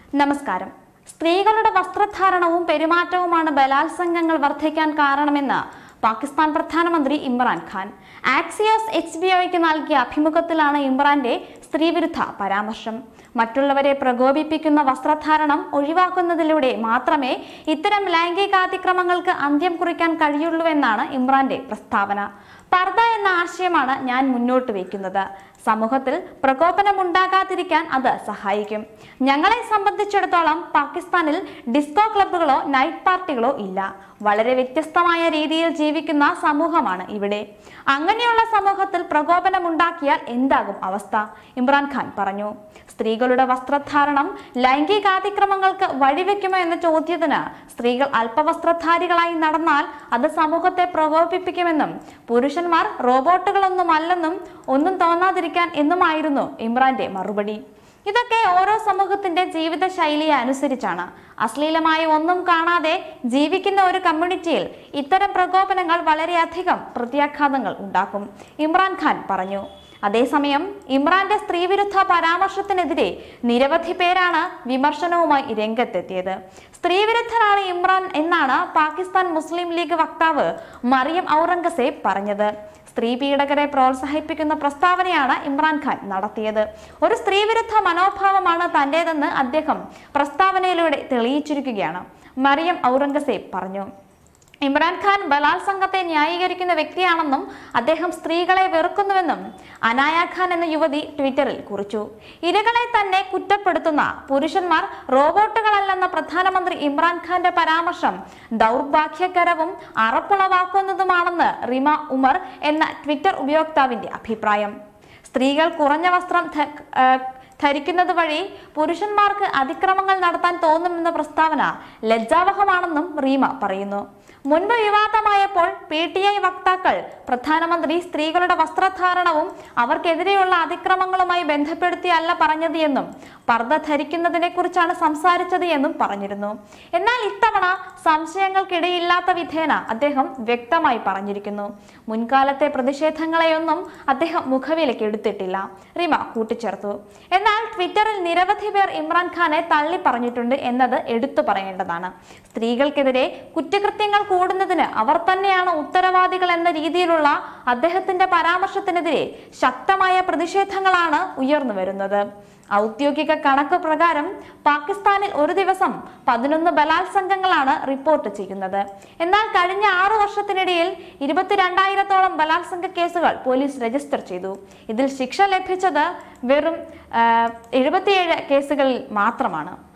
നമസ്കാരം സ്ത്രീകളുടെ വസ്ത്രധാരണവും പെരുമാറ്റവുമാണ് ബലാത്സംഗങ്ങൾ വർദ്ധിക്കാൻ കാരണമെന്ന് പാകിസ്ഥാൻ പ്രധാനമന്ത്രി ഇമ്രാൻഖാൻ ആക്സിയോസ് എച്ച് ബി ഒയ്ക്ക് നൽകിയ അഭിമുഖത്തിലാണ് ഇമ്രാന്റെ സ്ത്രീവിരുദ്ധ പരാമർശം മറ്റുള്ളവരെ പ്രകോപിപ്പിക്കുന്ന വസ്ത്രധാരണം ഒഴിവാക്കുന്നതിലൂടെ മാത്രമേ ഇത്തരം ലൈംഗികാതിക്രമങ്ങൾക്ക് അന്ത്യം കുറിക്കാൻ കഴിയുള്ളൂവെന്നാണ് ഇമ്രാന്റെ പ്രസ്താവന പർദ്ദ എന്ന ആശയമാണ് ഞാൻ മുന്നോട്ട് വയ്ക്കുന്നത് സമൂഹത്തിൽ പ്രകോപനമുണ്ടാകാതിരിക്കാൻ അത് സഹായിക്കും ഞങ്ങളെ സംബന്ധിച്ചിടത്തോളം പാകിസ്ഥാനിൽ ഡിസ്കോ ക്ലബ്ബുകളോ നൈറ്റ് പാർട്ടികളോ ഇല്ല വളരെ വ്യത്യസ്തമായ രീതിയിൽ ജീവിക്കുന്ന സമൂഹമാണ് ഇവിടെ അങ്ങനെയുള്ള സമൂഹത്തിൽ പ്രകോപനമുണ്ടാക്കിയാൽ എന്താകും അവസ്ഥ ഇമ്രാൻഖാൻ പറഞ്ഞു സ്ത്രീകളുടെ വസ്ത്രധാരണം ലൈംഗികാതിക്രമങ്ങൾക്ക് വഴിവെക്കുമോ എന്ന ചോദ്യത്തിന് സ്ത്രീകൾ അല്പവസ്ത്രധാരികളായി നടന്നാൽ അത് സമൂഹത്തെ പ്രകോപിപ്പിക്കുമെന്നും പുരുഷന്മാർ റോബോട്ടുകളൊന്നുമല്ലെന്നും ഒന്നും തോന്നാതിരിക്കാൻ എന്നുമായിരുന്നു ഇമ്രാന്റെ മറുപടി ഇതൊക്കെ ഓരോ സമൂഹത്തിന്റെ ജീവിത ശൈലിയെ അനുസരിച്ചാണ് അശ്ലീലമായ ഒന്നും കാണാതെ ജീവിക്കുന്ന ഒരു കമ്മ്യൂണിറ്റിയിൽ ഇത്തരം പ്രകോപനങ്ങൾ വളരെയധികം പ്രത്യാഘാതങ്ങൾ ഉണ്ടാക്കും ഇമ്രാൻഖാൻ പറഞ്ഞു അതേസമയം ഇമ്രാന്റെ സ്ത്രീവിരുദ്ധ പരാമർശത്തിനെതിരെ നിരവധി പേരാണ് വിമർശനവുമായി രംഗത്തെത്തിയത് സ്ത്രീവിരുദ്ധനാണ് ഇമ്രാൻ എന്നാണ് പാകിസ്ഥാൻ മുസ്ലിം ലീഗ് വക്താവ് മറിയം ഔറംഗസേബ് പറഞ്ഞത് സ്ത്രീ പീഡകരെ പ്രോത്സാഹിപ്പിക്കുന്ന പ്രസ്താവനയാണ് ഇമ്രാൻഖാൻ നടത്തിയത് ഒരു സ്ത്രീവിരുദ്ധ മനോഭാവമാണ് തന്റേതെന്ന് അദ്ദേഹം പ്രസ്താവനയിലൂടെ തെളിയിച്ചിരിക്കുകയാണ് മറിയം ഔറംഗസേബ് പറഞ്ഞു ഇമ്രാൻഖാൻ ബലാത്സംഗത്തെ ന്യായീകരിക്കുന്ന വ്യക്തിയാണെന്നും അദ്ദേഹം സ്ത്രീകളെ വെറുക്കുന്നുവെന്നും അനായ ഖാൻ എന്ന യുവതി ട്വിറ്ററിൽ കുറിച്ചു ഇരകളെ തന്നെ കുറ്റപ്പെടുത്തുന്ന പുരുഷന്മാർ റോബോട്ടുകളല്ലെന്ന പ്രധാനമന്ത്രി ഇമ്രാൻഖാന്റെ പരാമർശം ദൗർഭാഗ്യകരവും അറപ്പുളവാക്കുന്നതുമാണെന്ന് റിമ ഉമർ എന്ന ട്വിറ്റർ ഉപയോക്താവിന്റെ അഭിപ്രായം സ്ത്രീകൾ കുറഞ്ഞ വസ്ത്രം ധ- ആ, ധരിക്കുന്നത് വഴി പുരുഷന്മാർക്ക് അതിക്രമങ്ങൾ നടത്താൻ തോന്നുമെന്ന പ്രസ്താവന ലജ്ജാവഹമാണെന്നും റീമ പറയുന്നു മുൻപ് വിവാദമായപ്പോൾ പി ടി ഐ വക്താക്കൾ പ്രധാനമന്ത്രി സ്ത്രീകളുടെ വസ്ത്രധാരണവും അവർക്കെതിരെയുള്ള അതിക്രമങ്ങളുമായി ബന്ധപ്പെടുത്തിയല്ല പറഞ്ഞത് എന്നും പർദ്ദ ധരിക്കുന്നതിനെ കുറിച്ചാണ് സംസാരിച്ചത് എന്നും പറഞ്ഞിരുന്നു എന്നാൽ ഇത്തവണ സംശയങ്ങൾക്കിടയില്ലാത്ത വിധേന അദ്ദേഹം വ്യക്തമായി പറഞ്ഞിരിക്കുന്നു മുൻകാലത്തെ പ്രതിഷേധങ്ങളെയൊന്നും അദ്ദേഹം മുഖവിലേക്ക് എടുത്തിട്ടില്ല റിമ കൂട്ടിച്ചേർത്തു എന്നാൽ ട്വിറ്ററിൽ നിരവധി പേർ ഇമ്രാൻഖാനെ തള്ളി പറഞ്ഞിട്ടുണ്ട് എന്നത് എടുത്തു പറയേണ്ടതാണ് സ്ത്രീകൾക്കെതിരെ കുറ്റകൃത്യങ്ങൾ കൂടുന്നതിന് അവർ തന്നെയാണ് ഉത്തരവാദികൾ എന്ന രീതിയിലുള്ള അദ്ദേഹത്തിന്റെ പരാമർശത്തിനെതിരെ ശക്തമായ പ്രതിഷേധങ്ങളാണ് ഉയർന്നു വരുന്നത് ഔദ്യോഗിക കണക്ക് പ്രകാരം പാകിസ്ഥാനിൽ ഒരു ദിവസം പതിനൊന്ന് ബലാത്സംഗങ്ങളാണ് റിപ്പോർട്ട് ചെയ്യുന്നത് എന്നാൽ കഴിഞ്ഞ ആറു വർഷത്തിനിടയിൽ ഇരുപത്തിരണ്ടായിരത്തോളം ബലാത്സംഗ കേസുകൾ പോലീസ് രജിസ്റ്റർ ചെയ്തു ഇതിൽ ശിക്ഷ ലഭിച്ചത് വെറും ആ, എഴുപത്തിയേഴ് കേസുകളിൽ മാത്രമാണ്